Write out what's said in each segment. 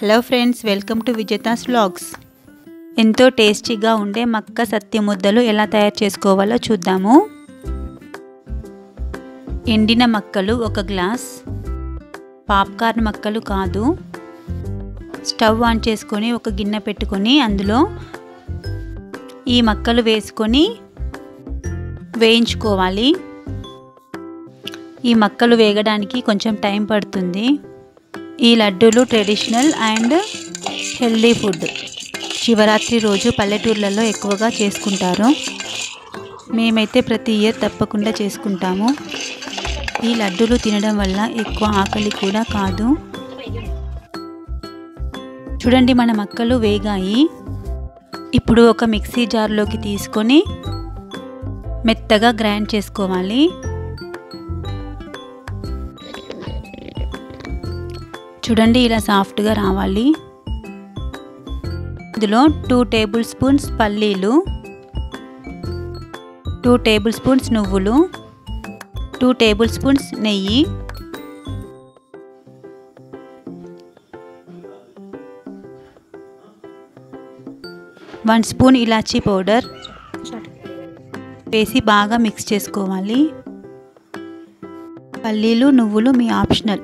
hello friends welcome to Vijetha's vlogs ఎంతో టేస్టీగా ఉండే మక్క సత్య ముద్దలు ఎలా తయారు చేసుకోవాలో చూద్దాము ఎండిన మక్కలు ఒక గ్లాస్ పాప్కార్న్ మక్కలు కాదు స్టవ్ ఆన్ చేసుకొని ఒక గిన్నె పెట్టుకొని అందులో ఈ మక్కలు వేసుకొని వేయించుకోవాలి ఈ మక్కలు వేగడానికి కొంచెం టైం పడుతుంది ఈ లడ్డూలు traditional and healthy food Shivaratri రోజు పల్లెటూర్లలో ఎక్కువగా చేసుకుంటారు మేమైతే ప్రతి ఇయర్ తప్పకుండా చేసుకుంటాము ఈ లడ్డూలు తినడం వల్ల ఎక్కువ ఆకలి కూడా కాదు చూడండి మన మక్కలు వేగాయి ఇప్పుడు ఒక మిక్సీ జార్లోకి తీసుకొని మెత్తగా గ్రైండ్ చేసుకోవాలి చూడండి ఇలా సాఫ్ట్గా రావాలి ఇందులో టూ టేబుల్ స్పూన్స్ పల్లీలు టూ టేబుల్ స్పూన్స్ నువ్వులు టూ టేబుల్ స్పూన్స్ నెయ్యి వన్ స్పూన్ ఇలాచీ పౌడర్ వేసి బాగా మిక్స్ చేసుకోవాలి పల్లీలు నువ్వులు మీ ఆప్షనల్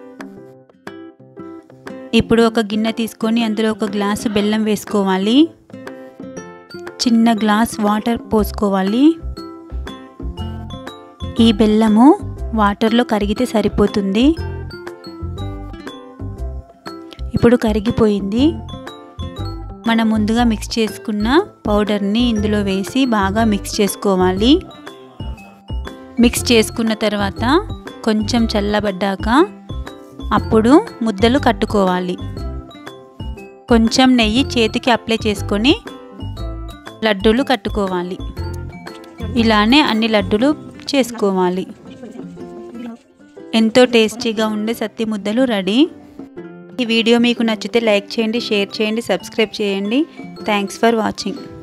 ఇప్పుడు ఒక గిన్నె తీసుకొని అందులో ఒక గ్లాసు బెల్లం వేసుకోవాలి చిన్న గ్లాస్ వాటర్ పోసుకోవాలి ఈ బెల్లము వాటర్లో కరిగితే సరిపోతుంది ఇప్పుడు కరిగిపోయింది మనం ముందుగా మిక్స్ చేసుకున్న పౌడర్ని ఇందులో వేసి బాగా మిక్స్ చేసుకోవాలి మిక్స్ చేసుకున్న తర్వాత కొంచెం చల్లబడ్డాక అప్పుడు ముద్దలు కట్టుకోవాలి కొంచెం నెయ్యి చేతికి అప్లై చేసుకొని లడ్డూలు కట్టుకోవాలి ఇలానే అన్ని లడ్డూలు చేసుకోవాలి ఎంతో టేస్టీగా ఉండే సత్తి ముద్దలు రెడీ ఈ వీడియో మీకు నచ్చితే లైక్ చేయండి షేర్ చేయండి సబ్స్క్రైబ్ చేయండి థ్యాంక్స్ ఫర్ వాచింగ్